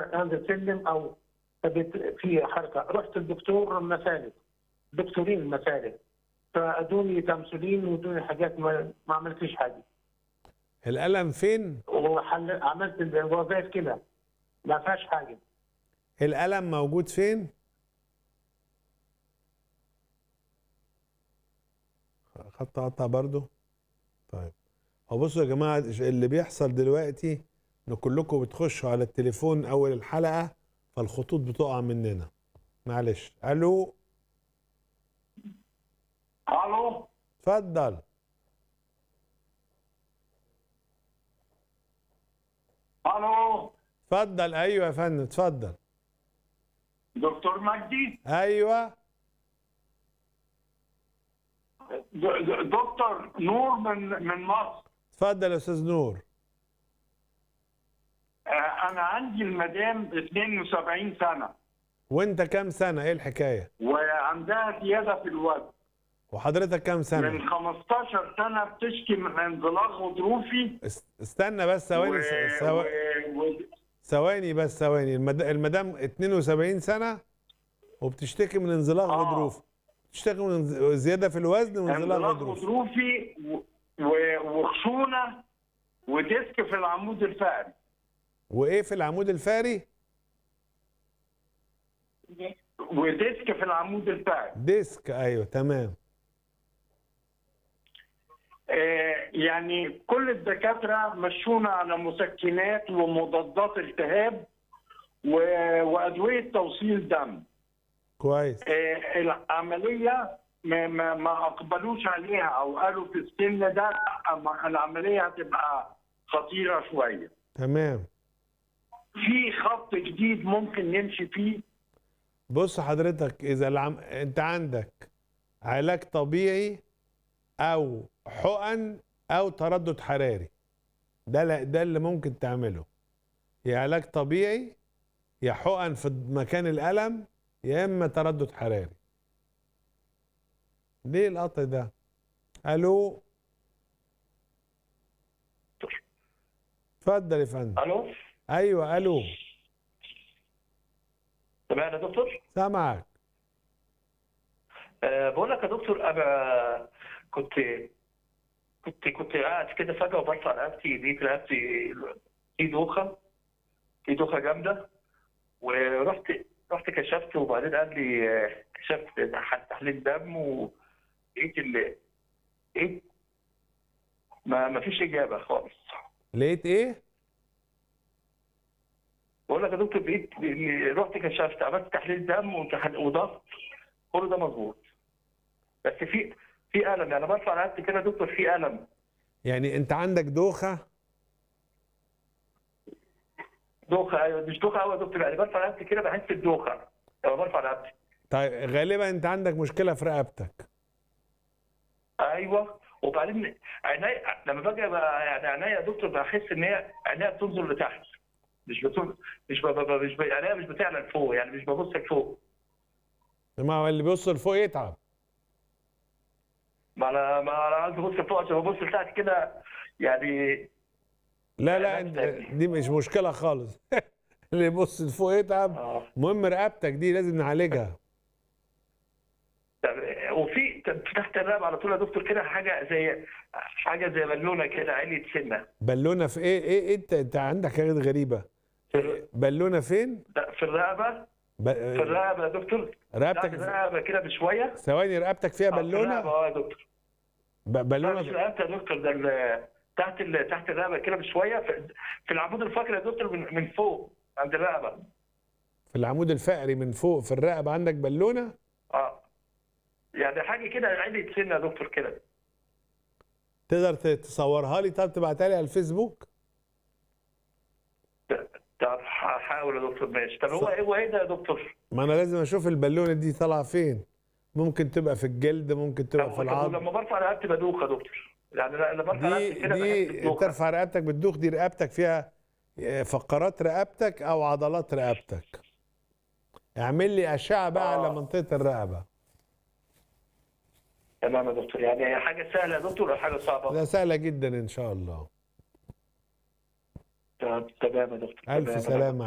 انزل سلم او بت- في حركه رحت الدكتور مسالك دكتورين مسالك فادوني تمثيلين وادوني حاجات ما, ما عملتش حاجه الألم فين؟ وحل عملت الوظائف كده ما فيهاش حاجه الألم موجود فين؟ خط قطع برضو طيب هو بصوا يا جماعة اللي بيحصل دلوقتي ان كلكم بتخشوا على التليفون اول الحلقة فالخطوط بتقع مننا معلش الو الو اتفضل الو اتفضل ايوه يا فندم اتفضل دكتور مجدي ايوه د- د- دكتور نور من من مصر اتفضل يا استاذ نور آه، انا عندي المدام 72 سنه وانت كام سنة ايه الحكاية وعندها زياده في الوزن وحضرتك كام سنة من 15 سنه بتشكي من انزلاق غضروفي است- استنى بس ثواني و- ثو- و- و- ثواني بس ثواني المد... المدام 72 سنة وبتشتكي من انزلاق آه. غضروفي بتشتكي من انز- زيادة في الوزن وانزلاق انزلاق غضروفي غضروفي و- و- وخشونه وديسك في العمود الفقري وايه في العمود الفقري وديسك في العمود الفقري ديسك ايوه تمام آه، يعني كل الدكاترة مشونا على مسكنات ومضادات التهاب و- وأدوية توصيل دم كويس آه، العملية ما, ما, ما أقبلوش عليها أو قالوا في السن ده لأ، ما- العملية هتبقى خطيرة شوية تمام في خط جديد ممكن نمشي فيه بص حضرتك اذا العم... انت عندك علاج طبيعي او حقن او تردد حراري ده لا ده اللي ممكن تعمله يا علاج طبيعي يا حقن في مكان الالم يا اما تردد حراري ليه القطع ده الو اتفضل يا فندم الو ايوه الو تمام يا دكتور سامعك أه بقول لك يا دكتور انا كنت كنت كنت قاعد كده فجاه وبص على رقبتي لقيت رقبتي في دوخه في دوخه جامده ورحت رحت كشفت وبعدين قال لي آه، كشفت تحليل دم ولقيت ال لقيت ما ما فيش اجابه خالص لقيت ايه بقول لك يا دكتور لقيت رحت كشفت عملت تحليل دم وتح- وضغط كل ده مظبوط بس في في الم يعني برفع رقبتي كده يا دكتور في الم يعني انت عندك دوخه دوخه ايوه مش دوخه قوي يا دكتور يعني برفع رقبتي كده بحس بدوخه لما برفع رقبتي طيب غالبا انت عندك مشكله في رقبتك ايوه وبعدين عيني لما باجي بقى يعني عينيا يا دكتور بحس ان هي عينيا بتنظر لتحت مش بتنظر مش ب... ب- ب- مش ب... عينيا مش بتعلى لفوق يعني مش ببص لفوق ما هو اللي بيوصل فوق يتعب ما انا ما انا عايز ابص لفوق عشان ببص لتحت كده يعني لا لا علاج انت تاني. دي مش مشكله خالص اللي يبص لفوق يتعب اه المهم رقبتك دي لازم نعالجها طب وفي تحت الرقبه على طول يا دكتور كده حاجه زي حاجه زي بالونه كده علية سنه بالونه في ايه ايه, إيه انت انت عندك حاجات غريبه في بالونه فين في الرقبه ب... في الرقبه يا دكتور تحت رقبتك الرقبه كده بشويه ثواني رقبتك فيها آه، في الرقبه بالونه اه يا دكتور ب... لا، مش بالونه رقبتي يا دكتور ده ال- تحت ال... تحت الرقبه كده بشويه في, في العمود الفقري يا دكتور من, من فوق عند الرقبه في العمود الفقري من فوق في الرقبه عندك بالونه اه يعني حاجه كده علية سنه يا دكتور كده تقدر ت- تصورها لي طب تبعتها لي على الفيسبوك طب هحاول يا دكتور ماشي طب هو صح. ايه هو ايه ده يا دكتور؟ ما انا لازم اشوف البالونه دي طالعه فين ممكن تبقى في الجلد ممكن تبقى طب في العظم لما برفع رقبتي بدوخ يا دكتور يعني لا- لما برفع دي رقبتي كده دي بحس بدوخه ترفع رقبتك بتدوخ دي رقبتك فيها فقرات رقبتك او عضلات رقبتك اعمل لي اشعه بقى آه. على منطقه الرقبه تمام يا دكتور يعني هي حاجه سهله يا دكتور ولا حاجه صعبه؟ ده سهله جدا ان شاء الله تمام يا دكتور الف تمام. سلامه